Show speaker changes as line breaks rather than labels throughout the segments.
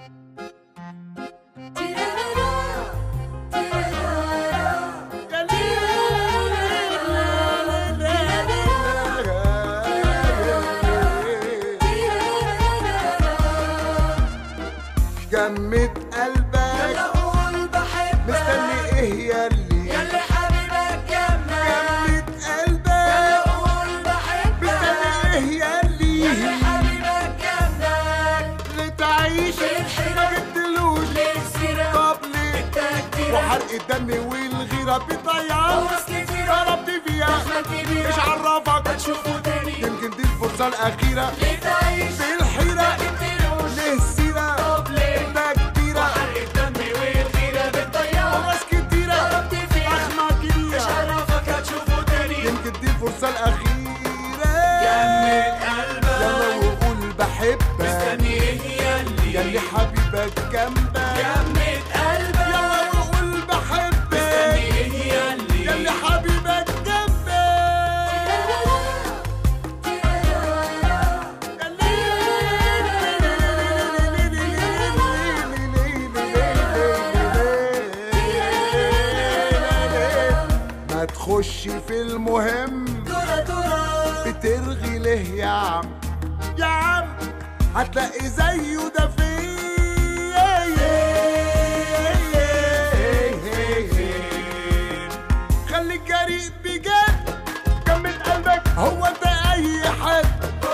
جمد قلبك
يلا قول بحبك
مستني ايه ياللي
يلا حبيبك جنبك
جمد قلبك
يلا قول بحبك
مستني ايه ياللي
يلا حبيبك جنبك
لتعيش
الحيرة
ما جبتلوش
للسيرة
طب ليه
التكتيرة
وحرق الدم والغيرة بتضيع
فرص كتيرة
ضربت فيها
دخلة كبيرة
مش عرفك
هتشوفه تاني
يمكن دي الفرصة الأخيرة
لتعيش
في الحيرة
جبتلوش
ليه السيرة
طب ليه
ده كتيرة
حرق الدم والغيرة بتضيعه
فرص كتيرة
ضربت فيها
أخمة
مش
كبيرة
عرفك هتشوفه تاني
يمكن دي الفرصة الأخيرة
جمد قلبك
يلا وقول بحبك
مستني ايه ياللي
ياللي حبيبك جنبك
جمد قلبك
يلا وقول بحبك
مستني ايه ياللي
ياللي حبيبك جنبك ما تخش في المهم
دورة دورة
بترغي ليه يا عم يا عم هتلاقي زيه ده فين خليك جريء بجد كمل قلبك هو انت اي حد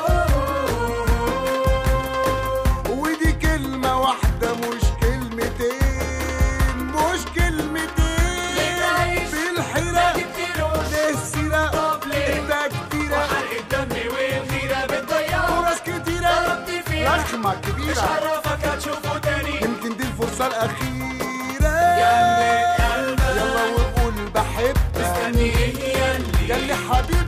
ودي كلمة واحدة مش كلمتين مش كلمتين
لتعيش
في الحيرة
جبتلوش
ليه السيرة
طب ليه
ده كتيرة
وحرق الدم والغيرة بتضيعه
فرص كتيرة
ضربت فيها
لخمة
مش
كبيرة
عرفك هتشوفه تاني
يمكن دي الفرصة الأخيرة
جمد قلبك
يلا وقول بحبك
مستني ايه ياللي
ياللي حبيبك